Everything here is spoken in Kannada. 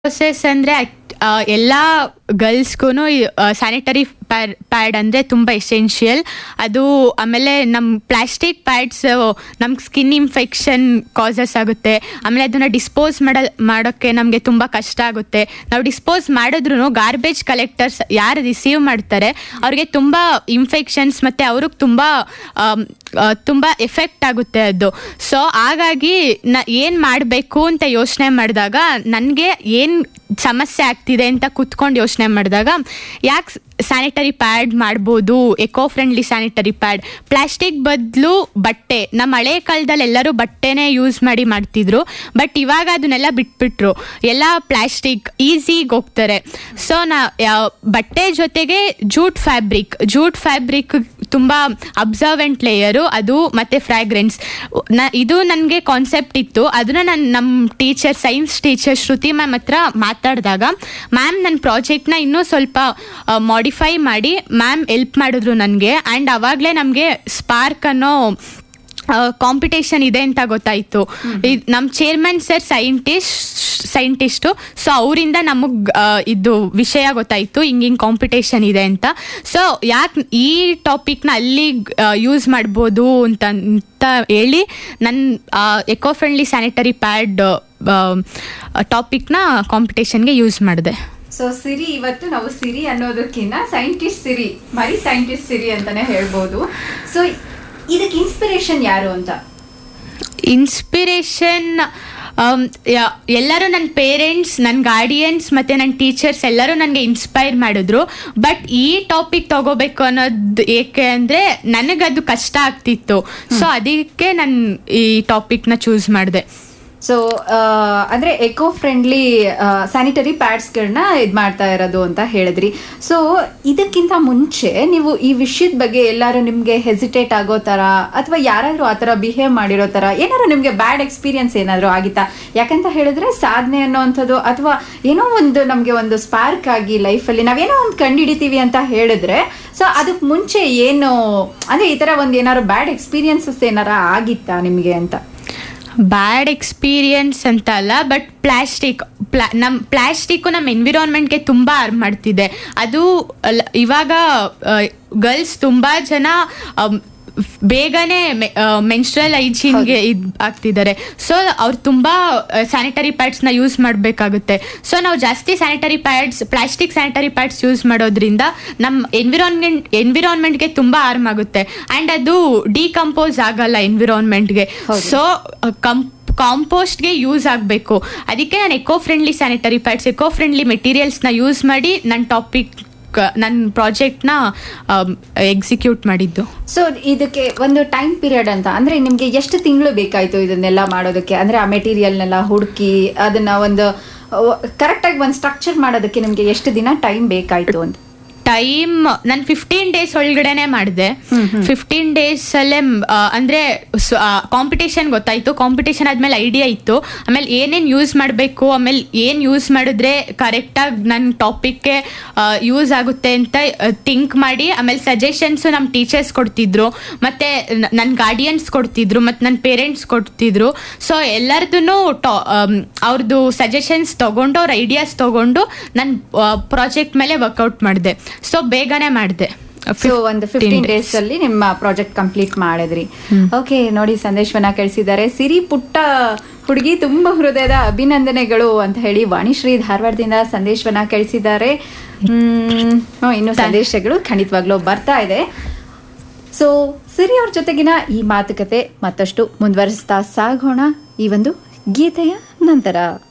ಪ್ರೊಸೆಸ್ ಅಂದರೆ ಎಲ್ಲ ಗರ್ಲ್ಸ್ಗೂ ಸ್ಯಾನಿಟರಿ ಪ್ಯಾಡ್ ಅಂದರೆ ತುಂಬ ಎಸೆನ್ಷಿಯಲ್ ಅದು ಆಮೇಲೆ ನಮ್ಮ ಪ್ಲಾಸ್ಟಿಕ್ ಪ್ಯಾಡ್ಸ್ ನಮ್ಗೆ ಸ್ಕಿನ್ ಇನ್ಫೆಕ್ಷನ್ ಕಾಸಸ್ ಆಗುತ್ತೆ ಆಮೇಲೆ ಅದನ್ನು ಡಿಸ್ಪೋಸ್ ಮಾಡ ಮಾಡೋಕ್ಕೆ ನಮಗೆ ತುಂಬ ಕಷ್ಟ ಆಗುತ್ತೆ ನಾವು ಡಿಸ್ಪೋಸ್ ಮಾಡಿದ್ರು ಗಾರ್ಬೇಜ್ ಕಲೆಕ್ಟರ್ಸ್ ಯಾರು ರಿಸೀವ್ ಮಾಡ್ತಾರೆ ಅವ್ರಿಗೆ ತುಂಬ ಇನ್ಫೆಕ್ಷನ್ಸ್ ಮತ್ತು ಅವ್ರಿಗೆ ತುಂಬ ಆಮ್, ಆ, ತುಂಬ ಎಫೆಕ್ಟ್ ಆಗುತ್ತೆ ಅದು ಸೊ ಹಾಗಾಗಿ ನ ಏನು ಮಾಡಬೇಕು ಅಂತ ಯೋಚನೆ ಮಾಡಿದಾಗ ನನಗೆ ಏನು ಸಮಸ್ಯೆ ಆಗ್ತಿದೆ ಅಂತ ಕುತ್ಕೊಂಡು ಯೋಚನೆ ಮಾಡಿದಾಗ ಯಾಕೆ ಸ್ಯಾನಿಟರಿ ಪ್ಯಾಡ್ ಮಾಡ್ಬೋದು eco friendly sanitary pad plastic ಬದಲು ಬಟ್ಟೆ ನಮ್ಮ ಹಳೆ ಕಾಲದಲ್ಲಿ ಎಲ್ಲರೂ ಬಟ್ಟೆನೇ ಯೂಸ್ ಮಾಡಿ ಮಾಡ್ತಿದ್ರು ಬಟ್ ಇವಾಗ ಅದನ್ನೆಲ್ಲ ಬಿಟ್ಬಿಟ್ರು ಎಲ್ಲ ಪ್ಲಾಸ್ಟಿಕ್ ಈಸಿಗೆ ಹೋಗ್ತಾರೆ ಸೊ ನಾ ಯಾ- ಬಟ್ಟೆ ಜೊತೆಗೆ ಜೂಟ್ ಫ್ಯಾಬ್ರಿಕ್ ಜೂಟ್ ಫ್ಯಾಬ್ರಿಕ್ ತುಂಬ ಅಬ್ಸರ್ವೆಂಟ್ ಲೇಯರು ಅದು ಮತ್ತು ಫ್ರ್ಯಾಗ್ರೆನ್ಸ್ ನ ಇದು ನನಗೆ ಕಾನ್ಸೆಪ್ಟ್ ಇತ್ತು ಅದನ್ನ ನಾನು ನಮ್ಮ teacher science teacher Shruti ma'am ಹತ್ರ ಮಾತಾಡಿದಾಗ ಮ್ಯಾಮ್ ನನ್ನ ಪ್ರಾಜೆಕ್ಟ್ನ ಇನ್ನೂ ಸ್ವಲ್ಪ ಮಾಡಿಫೈ ಮಾಡಿ ಮ್ಯಾಮ್ ಎಲ್ಪ್ ಮಾಡಿದ್ರು ನನಗೆ ಆ್ಯಂಡ್ ಅವಾಗಲೇ ನಮಗೆ ಸ್ಪಾರ್ಕ್ ಅನ್ನೋ ಕಾಂಪಿಟೇಷನ್ ಇದೆ ಅಂತ ಗೊತ್ತಾಯಿತು ನಮ್ಮ chairman sir scientist scientist so ಅವರಿಂದ ನಮಗೆ ಇದು ವಿಷಯ ಗೊತ್ತಾಯಿತು ಹಿಂಗೆ ಹಿಂಗೆ ಕಾಂಪಿಟೇಷನ್ ಇದೆ ಅಂತ ಸೊ ಯಾಕೆ ಈ ಟಾಪಿಕ್ನ ಅಲ್ಲಿ ಯೂಸ್ ಮಾಡ್ಬೋದು ಅಂತ ಅಂತ ಹೇಳಿ ನನ್ನ ಎಕೋ ಫ್ರೆಂಡ್ಲಿ ಸ್ಯಾನಿಟರಿ ಪ್ಯಾಡ್ ಟಾಪಿಕ್ನ ಕಾಂಪಿಟೇಷನ್ಗೆ ಯೂಸ್ ಮಾಡಿದೆ ಸೊ ಸಿರಿ ಇವತ್ತು ನಾವು ಸಿರಿ ಅನ್ನೋದಕ್ಕಿಂತ ಸೈಂಟಿಸ್ಟ್ ಸಿರಿ ಬರೀ ಸೈಂಟಿಸ್ಟ್ ಸಿರಿ ಅಂತಾನೆ ಹೇಳ್ಬೋದು ಸೊ ಇದಕ್ಕೆ ಇನ್ಸ್ಪಿರೇಷನ್ ಯಾರು ಅಂತ ಇನ್ಸ್ಪಿರೇಷನ್ ಎಲ್ಲರೂ ನನ್ನ ಪೇರೆಂಟ್ಸ್ ನನ್ನ ಗಾರ್ಡಿಯನ್ಸ್ ಮತ್ತು ನನ್ನ ಟೀಚರ್ಸ್ ಎಲ್ಲರೂ ನನಗೆ ಇನ್ಸ್ಪೈರ್ ಮಾಡಿದ್ರು ಬಟ್ ಈ ಟಾಪಿಕ್ ತಗೋಬೇಕು ಅನ್ನೋದು ಏಕೆ ಅಂದರೆ ನನಗದು ಕಷ್ಟ ಆಗ್ತಿತ್ತು ಸೊ ಅದಕ್ಕೆ ನಾನು ಈ ಟಾಪಿಕ್ನ ಚೂಸ್ ಮಾಡಿದೆ ಸೊ ಅಂದ್ರೆ ಎಕೋ ಫ್ರೆಂಡ್ಲಿ ಸ್ಯಾನಿಟರಿ ಪ್ಯಾಡ್ಸ್ಗಳನ್ನ ಇದು ಮಾಡ್ತಾ ಇರೋದು ಅಂತ ಹೇಳಿದ್ರಿ ಸೊ ಇದಕ್ಕಿಂತ ಮುಂಚೆ ನೀವು ಈ ವಿಷಯದ ಬಗ್ಗೆ ಎಲ್ಲಾರು ನಿಮಗೆ ಹೆಸಿಟೇಟ್ ಆಗೋ ಥರ ಅಥವಾ ಯಾರಾದರೂ ಆ ಥರ ಬಿಹೇವ್ ಮಾಡಿರೋ ಥರ ಏನಾದ್ರು ನಿಮಗೆ ಬ್ಯಾಡ್ ಎಕ್ಸ್ಪೀರಿಯನ್ಸ್ ಏನಾದರೂ ಆಗಿತ್ತಾ ಯಾಕಂತ ಹೇಳಿದ್ರೆ ಸಾಧನೆ ಅನ್ನೋವಂಥದ್ದು ಅಥವಾ ಏನೋ ಒಂದು ನಮಗೆ ಒಂದು ಸ್ಪಾರ್ಕ್ ಆಗಿ ಲೈಫಲ್ಲಿ ನಾವೇನೋ ಒಂದು ಕಂಡುಹಿಡಿತೀವಿ ಅಂತ ಹೇಳಿದ್ರೆ ಸೊ ಅದಕ್ಕೆ ಮುಂಚೆ ಏನು ಅಂದ್ರೆ ಈ ಥರ ಒಂದು ಏನಾದ್ರು ಬ್ಯಾಡ್ ಎಕ್ಸ್ಪೀರಿಯನ್ಸಸ್ ಏನಾರ ಆಗಿತ್ತಾ ನಿಮಗೆ ಅಂತ ಬ್ಯಾಡ್ ಎಕ್ಸ್ಪೀರಿಯನ್ಸ್ ಅಂತ ಅಲ್ಲ ಬಟ್ ಪ್ಲಾಸ್ಟಿಕ್ ಪ್ಲಾ ನಮ್ಮ ಪ್ಲಾಸ್ಟಿಕ್ಕು ನಮ್ಮ ಎನ್ವಿರಾನ್ಮೆಂಟ್ಗೆ ತುಂಬ ಹಾರ್ಮ್ ಮಾಡ್ತಿದೆ ಅದು ಅಲ್ಲ- ಇವಾಗ ಗರ್ಲ್ಸ್ ತುಂಬ ಜನ ಅಮ್, ಬೇಗನೆ ಮೆನ್ಸ್ಟ್ರಲ್ ಹೈಜೀನ್ಗೆ ಇದು ಆಗ್ತಿದ್ದಾರೆ ಸೊ ಅವ್ರು ತುಂಬ ಸ್ಯಾನಿಟರಿ ಪ್ಯಾಡ್ಸ್ನ ಯೂಸ್ ಮಾಡಬೇಕಾಗುತ್ತೆ ಸೊ ನಾವು ಜಾಸ್ತಿ sanitary pads plastic sanitary pads use ಮಾಡೋದ್ರಿಂದ ನಮ್ಮ ಎನ್ವಿರಾನ್ಮೆಂಟ್ ಎನ್ವಿರಾನ್ಮೆಂಟ್ಗೆ ತುಂಬ ಹಾರ್ಮ್ ಆಗುತ್ತೆ ಆ್ಯಂಡ್ ಅದು ಡಿಕಂಪೋಸ್ ಆಗಲ್ಲ ಎನ್ವಿರಾನ್ಮೆಂಟ್ಗೆ ಸೊ ಕಂ ಕಾಂಪೋಸ್ಟ್ಗೆ ಯೂಸ್ ಆಗಬೇಕು ಅದಕ್ಕೆ ನಾನು eco friendly sanitary pads eco friendly ಮೆಟೀರಿಯಲ್ಸ್ನ ಯೂಸ್ ಮಾಡಿ ನನ್ನ ಟಾಪಿಕ್ ನನ್ನ ಪ್ರಾಜೆಕ್ಟ್ನ ಎಕ್ಸಿಕ್ಯೂಟ್ ಮಾಡಿದ್ದು ಸೊ ಇದಕ್ಕೆ ಒಂದು ಟೈಮ್ ಪೀರಿಯಡ್ ಅಂತ ಅಂದ್ರೆ ನಿಮ್ಗೆ ಎಷ್ಟು ತಿಂಗಳು ಬೇಕಾಯ್ತು ಇದನ್ನೆಲ್ಲ ಮಾಡೋದಕ್ಕೆ ಅಂದ್ರೆ ಆ ಮೆಟೀರಿಯಲ್ನೆಲ್ಲ ಹುಡುಕಿ ಅದನ್ನ ಒಂದು ಕರೆಕ್ಟ್ ಆಗಿ ಒಂದು ಸ್ಟ್ರಕ್ಚರ್ ಮಾಡೋದಕ್ಕೆ ನಿಮ್ಗೆ ಎಷ್ಟು ದಿನ ಟೈಮ್ ಬೇಕಾಯ್ತು ಅಂತ ಟೈಮ್ ನಾನು ಫಿಫ್ಟೀನ್ ಡೇಸ್ ಒಳಗಡೆನೆ ಮಾಡಿದೆ ಫಿಫ್ಟೀನ್ ಡೇಸ್ ಅಲ್ಲೇ ಆ, ಅಂದ್ರೆ ಕಾಂಪಿಟೇಷನ್ ಗೊತ್ತಾಯ್ತು ಕಾಂಪಿಟೇಷನ್ ಆದ್ಮೇಲೆ ಐಡಿಯಾ ಇತ್ತು ಆಮೇಲೆ ಏನೇನು ಯೂಸ್ ಮಾಡಬೇಕು ಆಮೇಲೆ ಏನು ಯೂಸ್ ಮಾಡಿದ್ರೆ ಕರೆಕ್ಟಾಗಿ ನನ್ನ ಟಾಪಿಕ್ಗೆ ಯೂಸ್ ಆಗುತ್ತೆ ಅಂತ ಥಿಂಕ್ ಮಾಡಿ ಆಮೇಲೆ ಸಜೆಷನ್ಸು ನಮ್ಮ ಟೀಚರ್ಸ್ ಕೊಡ್ತಿದ್ರು ಮತ್ತೆ ನನ್ನ ಗಾರ್ಡಿಯನ್ಸ್ ಕೊಡ್ತಿದ್ರು ಮತ್ತು ನನ್ನ ಪೇರೆಂಟ್ಸ್ ಕೊಡ್ತಿದ್ರು ಸೊ ಎಲ್ಲರದೂ ಟಾ ಅವ್ರದ್ದು ಸಜೆಷನ್ಸ್ ತಗೊಂಡು ಅವ್ರ ಐಡಿಯಾಸ್ ತಗೊಂಡು ನನ್ನ ಪ್ರಾಜೆಕ್ಟ್ ಮೇಲೆ ವರ್ಕೌಟ್ ಮಾಡಿದೆ ಸೊ ಬೇಗನೆ ಮಾಡಿದೆ ಸೊ ಒಂದು ಫಿಫ್ಟೀನ್ ಡೇಸ್ ಅಲ್ಲಿ ನಿಮ್ಮ ಪ್ರಾಜೆಕ್ಟ್ ಕಂಪ್ಲೀಟ್ ಮಾಡಿದ್ರಿ ಓಕೆ ನೋಡಿ ಸಂದೇಶವನ್ನ ಕಳಿಸಿದ್ದಾರೆ ಸಿರಿ ಪುಟ್ಟ ಹುಡುಗಿ ತುಂಬಾ ಹೃದಯದ ಅಭಿನಂದನೆಗಳು ಅಂತ ಹೇಳಿ ವಾಣಿಶ್ರೀ ಧಾರವಾಡದಿಂದ ಸಂದೇಶವನ್ನ ಕಳಿಸಿದ್ದಾರೆ ಹ್ಮ್ ಹ್ಮ್, ಇನ್ನು ಸಂದೇಶಗಳು ಖಂಡಿತವಾಗ್ಲೂ ಬರ್ತಾ ಇದೆ ಸೊ ಸಿರಿ ಅವ್ರ ಜೊತೆಗಿನ ಈ ಮಾತುಕತೆ ಮತ್ತಷ್ಟು ಮುಂದುವರಿಸ್ತಾ ಸಾಗೋಣ ಈ ಒಂದು ಗೀತೆಯ ನಂತರ